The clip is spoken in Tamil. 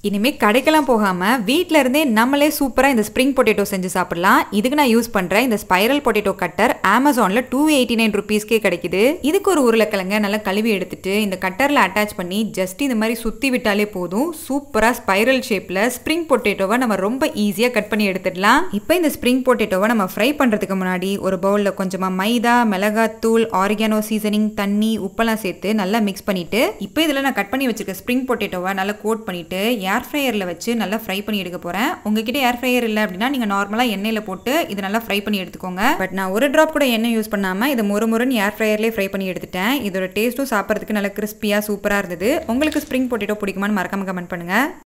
இனிமேல் கடைக்கெல்லாம் போகாமல் வீட்டில் இருந்தே நம்மளே சூப்பராக இந்த ஸ்ப்ரிங் பொட்டேட்டோ செஞ்சு சாப்பிடலாம் இதுக்கு நான் யூஸ் பண்ணுறேன் இந்த ஸ்பைரல் பொட்டேட்டோ கட்டர் அமேசானில் டூ எயிட்டி நைன் ருபீஸ்க்கே கிடைக்குது இதுக்கு ஒரு உருளைக்கிழங்க நல்லா கழுவி எடுத்துட்டு இந்த கட்டரில் அட்டாச் பண்ணி ஜஸ்ட் இந்த மாதிரி சுற்றி விட்டாலே போதும் சூப்பராக ஸ்பைரல் ஷேப்பில் ஸ்ப்ரிங் பொட்டேட்டோவை நம்ம ரொம்ப ஈஸியாக கட் பண்ணி எடுத்துடலாம் இப்போ இந்த ஸ்ப்ரிங் பொட்டேட்டோவை நம்ம ஃப்ரை பண்ணுறதுக்கு முன்னாடி ஒரு பவுலில் கொஞ்சமாக மைதா மிளகாத்தூள் ஆரிகானோ சீசனிங் தண்ணி உப்பெல்லாம் சேர்த்து நல்லா மிக்ஸ் பண்ணிட்டு இப்போ இதில் நான் கட் பண்ணி வச்சிருக்க ஸ்ப்ரிங் பொட்டேட்டோவை நல்லா கோட் பண்ணிட்டு ஏர் ஃப்ரையரில் வச்சு நல்லா ஃப்ரை பண்ணி எடுக்க போகிறேன் உங்ககிட்ட ஏர் ஃப்ரையர் இல்லை அப்படின்னா நீங்கள் நார்மலாக எண்ணெயில் போட்டு இது நல்லா ஃப்ரை பண்ணி எடுத்துக்கோங்க பட் நான் ஒரு ட்ராப் கூட எண்ணெய் யூஸ் பண்ணாமல் இதை மொறு மொறுன்னு ஏர் ஃப்ரையர்லேயே ஃப்ரை பண்ணி எடுத்துட்டேன் இதோட டேஸ்ட்டும் சாப்பிட்றதுக்கு நல்லா கிறிஸ்பியாக சூப்பராக இருந்தது உங்களுக்கு ஸ்ப்ரிங் பொட்டேட்டோ பிடிக்குமான்னு மறக்காம கமெண்ட் பண்ணுங்கள்